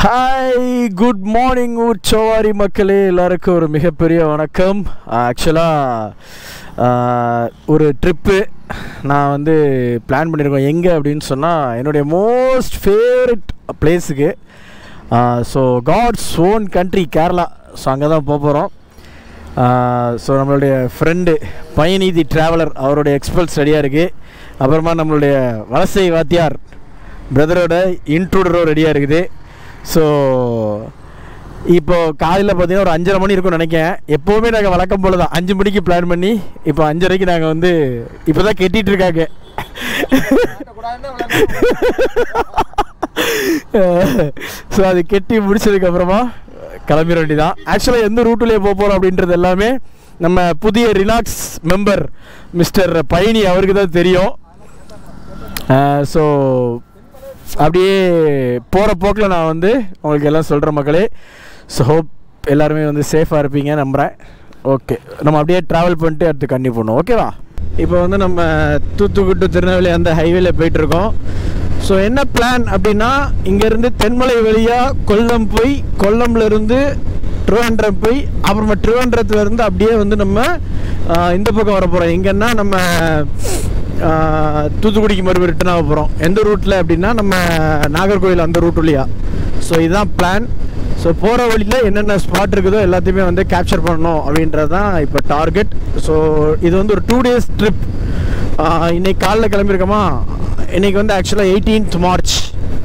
hi good morning உற்சவாரி மக்களே எல்லாருக்கும் ஒரு மிகப்பெரிய வணக்கம் ஆக்சுவலாக ஒரு ட்ரிப்பு நான் வந்து பிளான் பண்ணியிருக்கோம் எங்கே அப்படின்னு சொன்னால் என்னுடைய மோஸ்ட் ஃபேவரட் பிளேஸுக்கு so God's own country Kerala so அங்கே தான் போக போகிறோம் ஸோ நம்மளுடைய ஃப்ரெண்டு பயநீதி ட்ராவலர் அவருடைய எக்ஸ்பல்ஸ் ரெடியாக இருக்குது அப்புறமா நம்மளுடைய வலசை வாத்தியார் பிரதரோட இன்ட்ரூடரும் ரெடியாக இருக்குது ஸோ இப்போ காலையில் பார்த்தீங்கன்னா ஒரு அஞ்சரை மணி இருக்கும்னு நினைக்கிறேன் எப்போவுமே நாங்கள் வழக்கம் போல தான் அஞ்சு மணிக்கு பிளான் பண்ணி இப்போ அஞ்சரைக்கு நாங்கள் வந்து இப்போ தான் கெட்டிட்டு இருக்காங்க ஸோ அது கெட்டி முடிச்சதுக்கப்புறமா கிளம்பிட வேண்டியதான் ஆக்சுவலாக எந்த ரூட்டுலேயே போக போகிறோம் அப்படின்றது எல்லாமே நம்ம புதிய ரிலாக்ஸ் மெம்பர் மிஸ்டர் பயணி அவருக்கு தான் தெரியும் ஸோ அப்படியே போகிற போக்கில் நான் வந்து உங்களுக்கு எல்லாம் சொல்கிற மக்களே ஸோ ஹோப் எல்லாருமே வந்து சேஃபாக இருப்பீங்க நம்புகிறேன் ஓகே நம்ம அப்படியே ட்ராவல் பண்ணிட்டு அடுத்து கண்டிப்பாக பண்ணுவோம் ஓகேவா இப்போ வந்து நம்ம தூத்துக்குடி to திருநெல்வேலி அந்த ஹைவேல போயிட்டுருக்கோம் ஸோ என்ன பிளான் அப்படின்னா இங்கேருந்து தென்மலை வழியாக கொல்லம் போய் கொல்லம்லேருந்து ட்ரிவாண்ட்ரம் போய் அப்புறமா ட்ரிவாண்ட்ரத்துலேருந்து அப்படியே வந்து நம்ம ஆஹ், இந்த பக்கம் வர போகிறோம் எங்கன்னா நம்ம ஆஹ், தூத்துக்குடிக்கு மறுபடியும் ரிட்டர்ன் ஆக போகிறோம் எந்த ரூட்டில் அப்படின்னா நம்ம நாகர்கோவில் அந்த ரூட் வழியா ஸோ இதுதான் பிளான் ஸோ போகிற வழியில் என்னென்ன ஸ்பாட் இருக்குதோ எல்லாத்தையுமே வந்து கேப்சர் பண்ணணும் அப்படின்றது தான் இப்போ டார்கெட் ஸோ இது வந்து ஒரு டூ டேஸ் ட்ரிப் இன்னைக்கு காலைல கிளம்பியிருக்கோமா இன்னைக்கு வந்து ஆக்சுவலாக எயிட்டீன்த் மார்ச்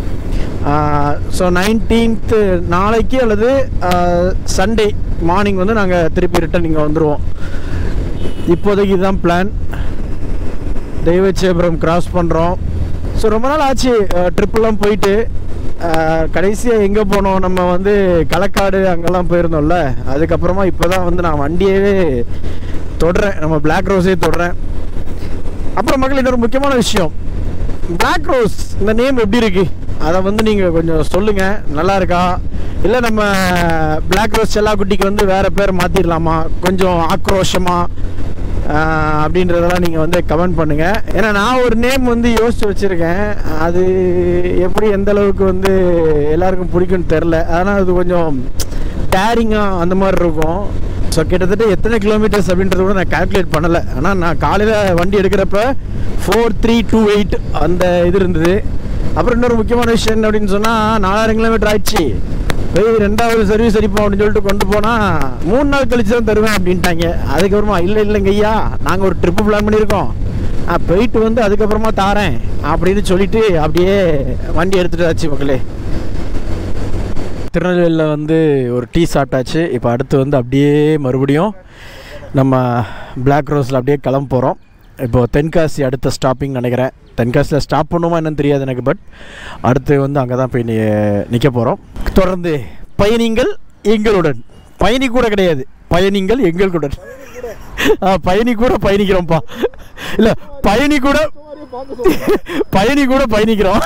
ஸோ நைன்டீன்த்து நாளைக்கு அல்லது சண்டே மார்னிங் வந்து நாங்கள் திருப்பி ரிட்டன் இங்கே வந்துடுவோம் இப்போதைக்கு இதுதான் பிளான் தெய்வச்சேபுரம் கிராஸ் பண்ணுறோம் ஸோ ரொம்ப நாள் ஆச்சு ட்ரிப்பெல்லாம் போயிட்டு கடைசியாக எங்கே போனோம் நம்ம வந்து களக்காடு அங்கெல்லாம் போயிருந்தோம்ல அதுக்கப்புறமா இப்போ தான் வந்து நான் வண்டியவே தொடுறேன் நம்ம பிளாக் ரோஸே தொடுறேன் அப்புறம் மக்கள் இன்னொரு முக்கியமான விஷயம் Black ரோஸ் இந்த நேம் எப்படி இருக்கு அதை வந்து நீங்கள் கொஞ்சம் சொல்லுங்கள் நல்லா இருக்கா இல்லை நம்ம Black ரோஸ் செல்லாக்குட்டிக்கு வந்து வேறு பேர் மாற்றிடலாமா கொஞ்சம் ஆக்ரோஷமாக ஆஹ் அப்படின்றதெல்லாம் நீங்கள் வந்து கமெண்ட் பண்ணுங்கள் ஏன்னா நான் ஒரு நேம் வந்து யோசிச்சு வச்சுருக்கேன் அது எப்படி எந்த அளவுக்கு வந்து எல்லாருக்கும் பிடிக்கும்னு தெரில அதனால் அது கொஞ்சம் டேரிங்காக அந்த மாதிரி இருக்கும் ஸோ கிட்டத்தட்ட எத்தனை கிலோமீட்டர்ஸ் அப்படின்றத கூட நான் கால்குலேட் பண்ணலை ஆனால் நான் காலையில் வண்டி எடுக்கிறப்ப ஃபோர் த்ரீ டூ எயிட் அந்த இது இருந்தது அப்புறம் இன்னொரு முக்கியமான விஷயம் என்ன அப்படின்னு சொன்னால் நாலாயிரம் கிலோமீட்டர் ஆயிடுச்சு போய் ரெண்டாவது சர்வீஸ் அடிப்போம் அப்படின்னு சொல்லிட்டு கொண்டு போனால் மூணு நாள் கழிச்சு தான் தருவேன் அப்படின்ட்டாங்க அதுக்கப்புறமா இல்லை இல்லைங்க ஐயா நாங்கள் ஒரு ட்ரிப்பு பிளான் பண்ணியிருக்கோம் நான் போயிட்டு வந்து அதுக்கப்புறமா தாரேன் அப்படின்னு சொல்லிட்டு அப்படியே வண்டி எடுத்துகிட்டு ஆச்சு மக்களே திருநெல்வேலியில் வந்து ஒரு டீ சாப்பிட்டாச்சு இப்போ அடுத்து வந்து அப்படியே மறுபடியும் நம்ம பிளாக் ரோஸில் அப்படியே கிளம்ப போகிறோம் இப்போ தென்காசி அடுத்த ஸ்டாப்பிங் நினைக்கிறேன் தென்காசியில் ஸ்டாப் பண்ணுமா என்னன்னு தெரியாது எனக்கு பட் அடுத்து வந்து அங்கே தான் போய் நி நிற்க போகிறோம் தொடர்ந்து பயணிங்கள் எங்களுடன் பயணி கூட கிடையாது பயணிங்கள் எங்களுடன் ஆ பயணி கூட பயணிக்கிறோம்ப்பா இல்லை பயணி கூட பயணி கூட பயணிக்கிறோம்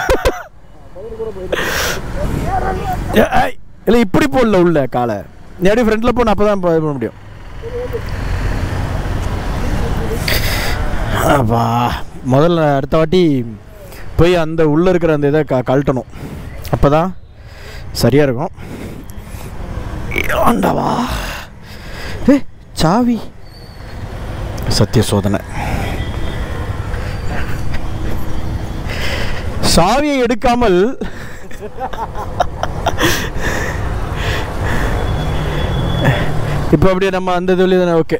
ஏ, ஐ, இல்லை இப்படி போடல உள்ள காலை நீ அப்படியே ஃப்ரண்ட்டில் போன அப்போ தான் இது பண்ண முடியும் அப்பா முதல்ல அடுத்த வாட்டி போய் அந்த உள்ளே இருக்கிற அந்த இதை க கழட்டணும் அப்போ தான் சரியாக இருக்கும் ஆண்டவா ஏ சாவி சத்திய சோதனை சாவியை எடுக்காமல் இப்போ அப்படியே நம்ம அந்த இதுலேயே தானே ஓகே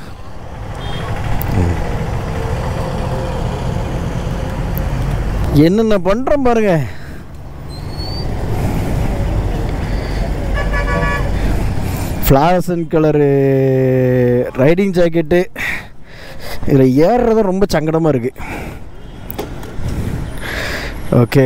என்னென்ன பண்ணுறோம் பாருங்க ஃப்ளாரசன் கலரு ரைடிங் ஜாக்கெட்டு இதில் ஏறுறது ரொம்ப சங்கடமாக இருக்குது ஓகே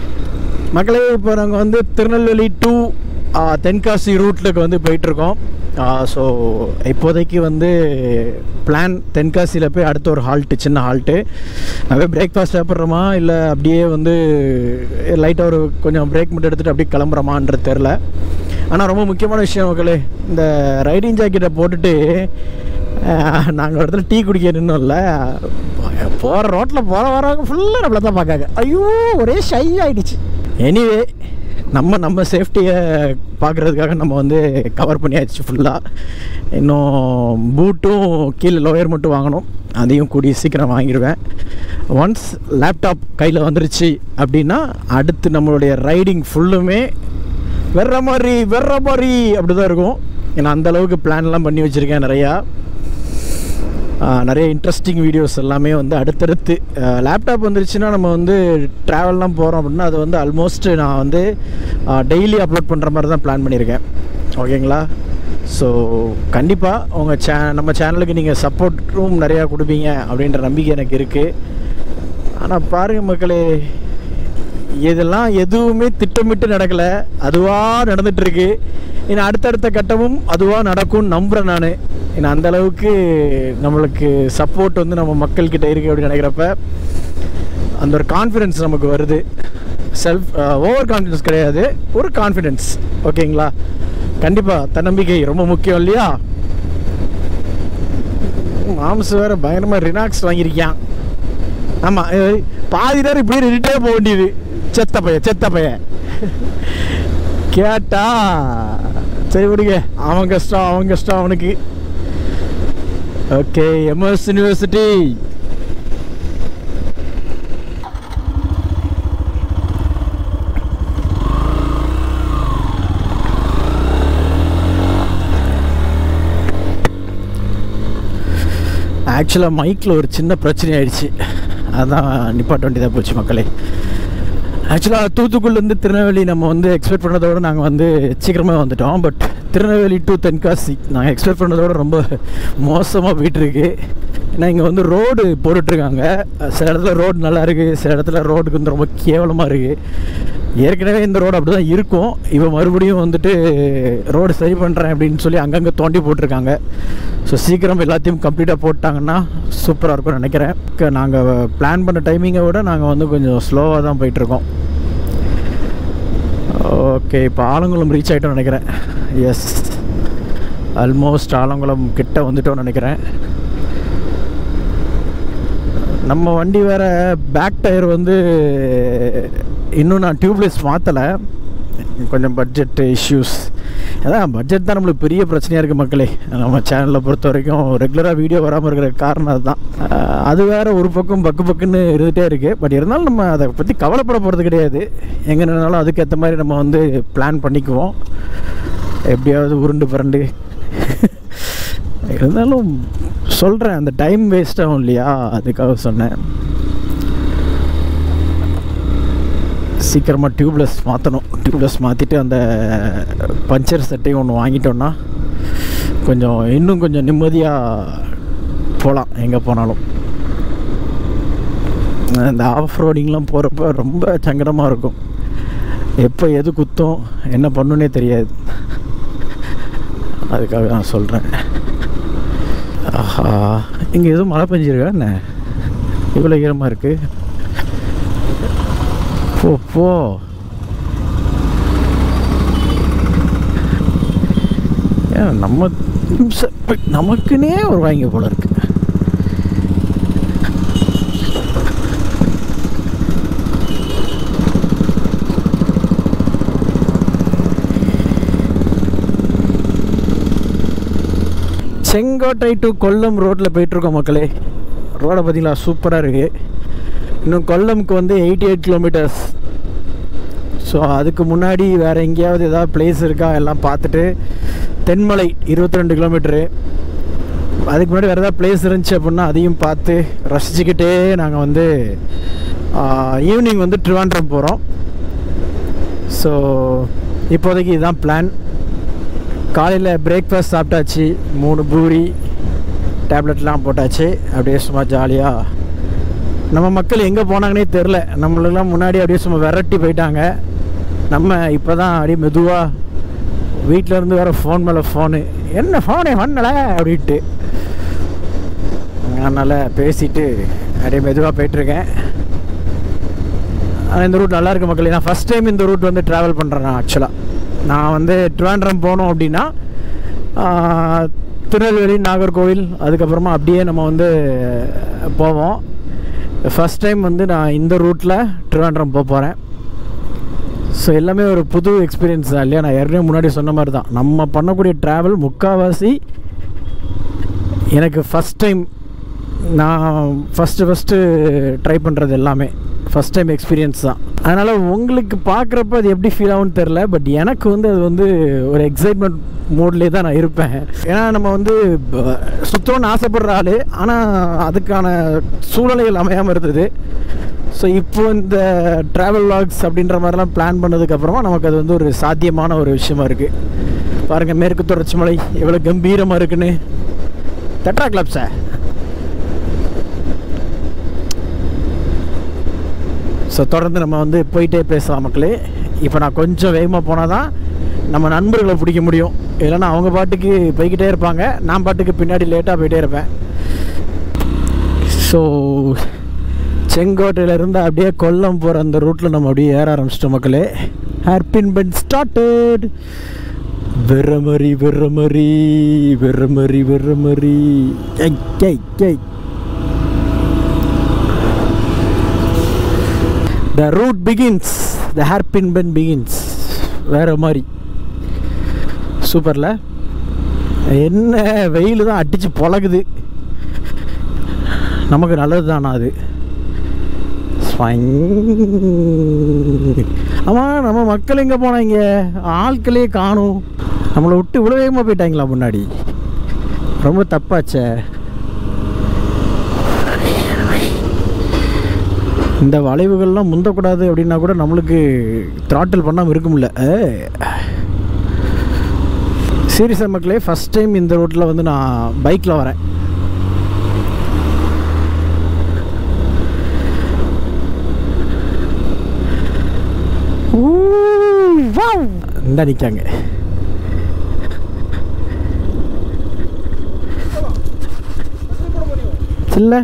மக்களே இப்போ நாங்கள் வந்து திருநெல்வேலி டு தென்காசி ரூட்லுக்கு வந்து போயிட்டுருக்கோம் ஸோ இப்போதைக்கு வந்து பிளான் தென்காசியில் போய் அடுத்த ஒரு ஹால்ட்டு சின்ன ஹால்ட்டு அப்படியே பிரேக்ஃபாஸ்ட் சாப்பிட்றோமா இல்லை அப்படியே வந்து லைட்டாக ஒரு கொஞ்சம் பிரேக் மட்டும் எடுத்துகிட்டு அப்படியே கிளம்புறோமான்றது தெரில ஆனால் ரொம்ப முக்கியமான விஷயம் மக்களே இந்த ரைடிங் ஜாக்கெட்டை போட்டுட்டு நாங்கள் இடத்துல டீ குடிக்க நின்னோம்ல போகிற ரோட்டில் போகிற வரவங்க ஃபுல்லாக நம்மளை தான் பார்க்காங்க ஐயோ ஒரே ஷை ஆகிடுச்சு எனிவே நம்ம நம்ம சேஃப்டியை பார்க்குறதுக்காக நம்ம வந்து கவர் பண்ணியாச்சு ஃபுல்லாக இன்னும் பூட்டும் கீழே லோயர் மட்டும் வாங்கணும் அதையும் கூடிய சீக்கிரம் வாங்கிடுவேன் ஒன்ஸ் லேப்டாப் கையில் வந்துருச்சு அப்படின்னா அடுத்து நம்மளுடைய ரைடிங் ஃபுல்லுமே வெற மாதிரி வெற மாதிரி அப்படி தான் இருக்கும் ஏன்னா அந்தளவுக்கு பிளான்லாம் பண்ணி வச்சுருக்கேன் நிறையா நிறைய இன்ட்ரெஸ்டிங் வீடியோஸ் எல்லாமே வந்து அடுத்தடுத்து லேப்டாப் வந்துருச்சுன்னா நம்ம வந்து ட்ராவல்லாம் போகிறோம் அப்படின்னா அது வந்து ஆல்மோஸ்ட் நான் வந்து டெய்லி அப்லோட் பண்ணுற மாதிரி தான் பிளான் பண்ணியிருக்கேன் ஓகேங்களா ஸோ கண்டிப்பாக உங்கள் சே நம்ம சேனலுக்கு நீங்கள் சப்போர்ட்டும் நிறையா கொடுப்பீங்க அப்படின்ற நம்பிக்கை எனக்கு இருக்குது ஆனால் பாருங்கள் மக்களே இதெல்லாம் எதுவுமே திட்டமிட்டு நடக்கலை அதுவாக நடந்துகிட்ருக்கு ஏன்னா அடுத்தடுத்த கட்டமும் அதுவாக நடக்கும்னு நம்புகிறேன் நான் ஏன்னா அந்தளவுக்கு நம்மளுக்கு சப்போர்ட் வந்து நம்ம மக்கள்கிட்ட இருக்குது அப்படின்னு நினைக்கிறப்ப அந்த ஒரு கான்ஃபிடென்ஸ் நமக்கு வருது செல்ஃப் ஓவர் கான்ஃபிடென்ஸ் கிடையாது ஒரு கான்ஃபிடென்ஸ் ஓகேங்களா கண்டிப்பாக தன்னம்பிக்கை ரொம்ப முக்கியம் இல்லையா மாம்சு வேறு பயங்கரமாக ரினாக்ஸ் வாங்கியிருக்கான் ஆமாம் பாதி நேரம் இப்படியே நின்றுட்டே போக வேண்டியது செத்த பையன் செத்த பையன் கேட்டா சரி விடுங்க அவன் கஷ்டம் அவன் கஷ்டம் அவனுக்கு ஓகே எம்எஸ் யூனிவர்சிட்டி ஆக்சுவலாக மைக்கில் ஒரு சின்ன பிரச்சனை ஆயிடுச்சு அதான் நிப்பாட்ட வேண்டியதாக போச்சு மக்களே ஆக்சுவலாக தூத்துக்குடிலேருந்து திருநெல்வேலி நம்ம வந்து எக்ஸ்பெக்ட் பண்ணதோட நாங்கள் வந்து சீக்கிரமாக வந்துட்டோம் பட் திருநெல்வேலி டு தென்காசி நாங்கள் எக்ஸ்பெக்ட் பண்ணதோட ரொம்ப மோசமாக போயிட்டுருக்கு ஏன்னா இங்கே வந்து ரோடு போட்டுட்ருக்காங்க சில இடத்துல ரோடு நல்லா இருக்குது சில இடத்துல ரோடுக்கு வந்து ரொம்ப கேவலமாக இருக்குது ஏற்கனவே இந்த ரோடு அப்படி தான் இருக்கும் இப்போ மறுபடியும் வந்துட்டு ரோடு சரி பண்ணுறேன் அப்படின்னு சொல்லி அங்கங்கே தோண்டி போட்டிருக்காங்க ஸோ சீக்கிரம் எல்லாத்தையும் கம்ப்ளீட்டாக போட்டாங்கன்னா சூப்பராக இருக்கும்னு நினைக்கிறேன் நாங்கள் பிளான் பண்ண டைமிங்கை விட நாங்கள் வந்து கொஞ்சம் ஸ்லோவாக தான் போயிட்டுருக்கோம் ஓகே இப்போ ஆலங்குளம் ரீச் ஆகிட்டோம்னு நினைக்கிறேன் எஸ் ஆல்மோஸ்ட் ஆலங்குளம் கிட்ட வந்துட்டோம்னு நினைக்கிறேன் நம்ம வண்டி வேற பேக் டயர் வந்து இன்னும் நான் டியூப்லெஸ் மாற்றலை கொஞ்சம் பட்ஜெட் இஷ்யூஸ் அதான் பட்ஜெட் தான் நம்மளுக்கு பெரிய பிரச்சனையாக இருக்குது மக்களே நம்ம சேனலில் பொறுத்த வரைக்கும் ரெகுலராக வீடியோ வராமல் இருக்கிற காரணம் அதுதான் அது வேறு ஒரு பக்கம் பக்கு பக்குன்னு இருந்துகிட்டே இருக்குது பட் இருந்தாலும் நம்ம அதை பற்றி கவலைப்பட போகிறது கிடையாது எங்கே நின்னாலும் அதுக்கேற்ற மாதிரி நம்ம வந்து பிளான் பண்ணிக்குவோம் எப்படியாவது உருண்டு பரண்டு இருந்தாலும் சொல்கிறேன் அந்த டைம் வேஸ்ட் ஆகும் இல்லையா அதுக்காக சொன்னேன் சீக்கிரமாக டியூப்லெஸ் மாற்றணும் டியூப்லெஸ் மாற்றிட்டு அந்த பஞ்சர் செட்டையும் ஒன்று வாங்கிட்டோன்னா கொஞ்சம் இன்னும் கொஞ்சம் நிம்மதியாக போகலாம் எங்கே போனாலும் இந்த ஆஃப் ரோடிங்லாம் போகிறப்ப ரொம்ப சங்கடமாக இருக்கும் எப்போ எது குத்தும் என்ன பண்ணுன்னே தெரியாது அதுக்காக நான் சொல்கிறேன் ஆஹா இங்கே எதுவும் மழை பெஞ்சிருக்கா என்ன இவ்வளோ ஈரமாக இருக்குது போ போ ஏன் நம்ம நமக்குன்னே ஒரு வாங்கி போல இருக்கு செங்கோட்டை டு கொல்லம் ரோட்டில் போயிட்டுருக்கோம் மக்களே ரோடை பார்த்தீங்களா சூப்பராக இருக்குது இன்னும் கொல்லமுக்கு வந்து எயிட்டி எயிட் கிலோமீட்டர்ஸ் ஸோ அதுக்கு முன்னாடி வேறு எங்கேயாவது ஏதாவது பிளேஸ் இருக்கா எல்லாம் பார்த்துட்டு தென்மலை இருபத்தி ரெண்டு கிலோமீட்ரு அதுக்கு முன்னாடி வேறு ஏதாவது பிளேஸ் இருந்துச்சு அப்படின்னா அதையும் பார்த்து ரசிச்சுக்கிட்டே நாங்கள் வந்து ஈவினிங் வந்து ட்ரிவாண்ட்ரம் போகிறோம் ஸோ இப்போதைக்கு இதுதான் பிளான் காலையில் பிரேக்ஃபாஸ்ட் சாப்பிட்டாச்சு மூணு பூரி டேப்லெட்லாம் போட்டாச்சு அப்படியே சும்மா ஜாலியாக நம்ம மக்கள் எங்கே போனாங்கன்னே தெரில நம்மளெல்லாம் முன்னாடி அப்படியே சும்மா விரட்டி போயிட்டாங்க நம்ம இப்போ தான் அப்படியே மெதுவாக வீட்டிலேருந்து வேறு ஃபோன் மேலே ஃபோனு என்ன ஃபோனே பண்ணலை அப்படின்ட்டு அதனால் பேசிட்டு அப்படியே மெதுவாக போயிட்டுருக்கேன் ஆனால் இந்த ரூட் நல்லா இருக்கு மக்களே நான் ஃபஸ்ட் டைம் இந்த ரூட் வந்து ட்ராவல் பண்ணுறேன் நான் ஆக்சுவலாக நான் வந்து ட்ரிவாண்ட்ரம் போனோம் அப்படின்னா ஆஹ், திருநெல்வேலி நாகர்கோவில் அதுக்கப்புறமா அப்படியே நம்ம வந்து போவோம் ஃபஸ்ட் டைம் வந்து நான் இந்த ரூட்டில் ட்ரிவாண்ட்ரம் போக போகிறேன் ஸோ எல்லாமே ஒரு புது எக்ஸ்பீரியன்ஸ் தான் இல்லையா நான் ஏற்கனவே முன்னாடி சொன்ன மாதிரி தான் நம்ம பண்ணக்கூடிய ட்ராவல் முக்கால்வாசி எனக்கு ஃபஸ்ட் டைம் நான் ஃபஸ்ட்டு ஃபஸ்ட்டு ட்ரை பண்ணுறது எல்லாமே ஃபஸ்ட் டைம் எக்ஸ்பீரியன்ஸ் தான் அதனால் உங்களுக்கு பார்க்குறப்ப அது எப்படி ஃபீல் ஆகும்னு தெரில பட் எனக்கு வந்து அது வந்து ஒரு எக்ஸைட்மெண்ட் மோட்லேயே தான் நான் இருப்பேன் ஏன்னா நம்ம வந்து ப- சுத்தணும்னு ஆசைப்படுற ஆள் ஆனால் அதுக்கான சூழ்நிலைகள் அமையாமல் இருந்தது ஸோ இப்போ இந்த ட்ராவல் லாக்ஸ் அப்படின்ற மாதிரிலாம் பிளான் பண்ணதுக்கப்புறமா நமக்கு அது வந்து ஒரு சாத்தியமான ஒரு விஷயமா இருக்குது பாருங்கள் மேற்கு தொடர்ச்சி மலை எவ்வளோ கம்பீரமாக இருக்குன்னு தெட்ரா கிளப்ஸை ஸோ தொடர்ந்து நம்ம வந்து போயிட்டே பேசலாம் மக்களே இப்போ நான் கொஞ்சம் வேகமாக போனால் தான் நம்ம நண்பர்களை பிடிக்க முடியும் இல்லைன்னா அவங்க பாட்டுக்கு போய்கிட்டே இருப்பாங்க நான் பாட்டுக்கு பின்னாடி லேட்டாக போயிட்டே இருப்பேன் ஸோ செங்கோட்டையிலேருந்து அப்படியே கொல்லம் போகிற அந்த ரூட்டில் நம்ம அப்படியே ஏற ஆரம்பிச்சிட்டோம் மக்களே ஹேர்பின் பென் ஸ்டார்டட் வெறமரி வெறமரி வெறமரி வெறமரி I I I the route begins the hairpin bend begins வேற மாதிரி சூப்பரில் என்ன வெயில் தான் அடித்து பொழகுது நமக்கு நல்லது தானா அது ஆமாம் நம்ம மக்கள் எங்கே போனாங்க ஆட்களே காணும் நம்மளை விட்டு இவ்வளோ வேகமாக போயிட்டாங்களா முன்னாடி ரொம்ப தப்பாச்சே இந்த வளைவுகள்லாம் முந்தக்கூடாது அப்படின்னா கூட நம்மளுக்கு த்ராட்டில் பண்ணாமல் இருக்கும்ல சீரியஸாக மக்களே ஃபஸ்ட் டைம் இந்த ரோட்டில் வந்து நான் பைக்கில் வரேன் இந்த நிற்காங்க இல்லை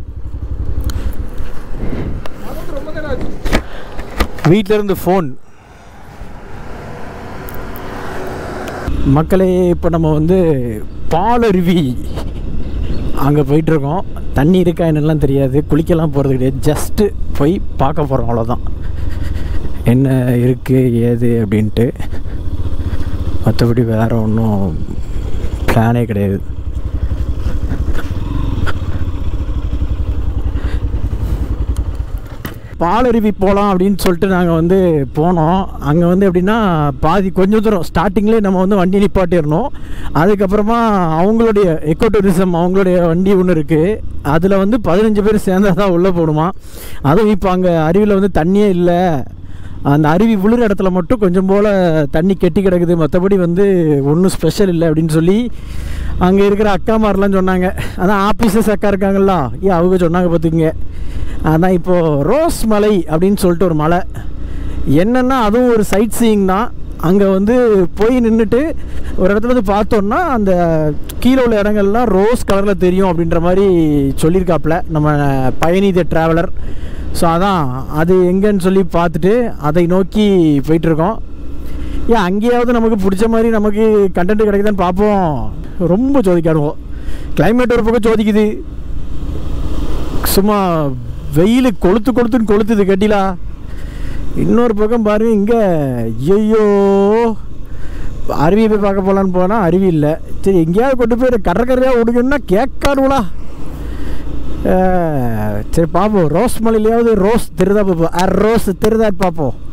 வீட்டில இருந்து ஃபோன் மக்களே இப்போ நம்ம வந்து பாலருவி அங்கே போயிட்டுருக்கோம் தண்ணி இருக்கா என்னெல்லாம் தெரியாது குளிக்கலாம் போகிறது கிடையாது ஜஸ்ட்டு போய் பார்க்க போகிறோம் அவ்வளோதான் என்ன இருக்குது ஏது அப்படின்ட்டு மற்றபடி வேறு ஒன்றும் பிளானே கிடையாது பாலருவி போகலாம் அப்படின்னு சொல்லிட்டு நாங்கள் வந்து போனோம் அங்கே வந்து எப்படின்னா பாதி கொஞ்சம் தூரம் ஸ்டார்டிங்லேயே நம்ம வந்து வண்டி நிப்பாட்டிடணும் அதுக்கப்புறமா அவங்களுடைய எக்கோ டூரிசம் அவங்களுடைய வண்டி ஒன்று இருக்குது அதில் வந்து பதினஞ்சு பேர் சேர்ந்தா தான் உள்ளே போகணுமா அதுவும் இப்போ அங்கே அருவியில் வந்து தண்ணியே இல்லை அந்த அருவி விழுற இடத்துல மட்டும் கொஞ்சம் போல் தண்ணி கெட்டி கிடக்குது மற்றபடி வந்து ஒன்றும் ஸ்பெஷல் இல்லை அப்படின்னு சொல்லி அங்கே இருக்கிற அக்காமாரெலாம் சொன்னாங்க அதான் ஆஃபீஸர்ஸ் அக்கா இருக்காங்களா ஏன் அவங்க சொன்னாங்க பார்த்துக்குங்க அதான் இப்போது ரோஸ் மலை அப்படின்னு சொல்லிட்டு ஒரு மலை என்னென்னா அதுவும் ஒரு சைட் சீயிங் தான் அங்கே வந்து போய் நின்றுட்டு ஒரு இடத்துல வந்து பார்த்தோன்னா அந்த கீழே உள்ள இடங்கள்லாம் ரோஸ் கலரில் தெரியும் அப்படின்ற மாதிரி சொல்லியிருக்காப்புல நம்ம பயணி த ட்ராவலர் ஸோ அதான் அது எங்கன்னு சொல்லி பார்த்துட்டு அதை நோக்கி போயிட்டுருக்கோம் ஏன் அங்கேயாவது நமக்கு பிடிச்ச மாதிரி நமக்கு கண்டென்ட் கிடைக்குதான்னு பார்ப்போம் ரொம்ப சோதிக்காடுவோம் கிளைமேட் ஒரு பக்கம் சோதிக்குது சும்மா வெயில் கொளுத்து கொளுத்துன்னு கொளுத்துது கட்டிலா இன்னொரு பக்கம் பாருங்க இங்கே ஐயோ அருவியை போய் பார்க்க போகலான்னு போனால் அருவி இல்லை சரி எங்கேயாவது கொண்டு போய் கடற்கரையாக விடுங்கன்னா கேட்காடுவலா சரி பார்ப்போம் ரோஸ் மலையிலையாவது ரோஸ் திருதா பார்ப்போம் ரோஸ் திருதான்னு பார்ப்போம்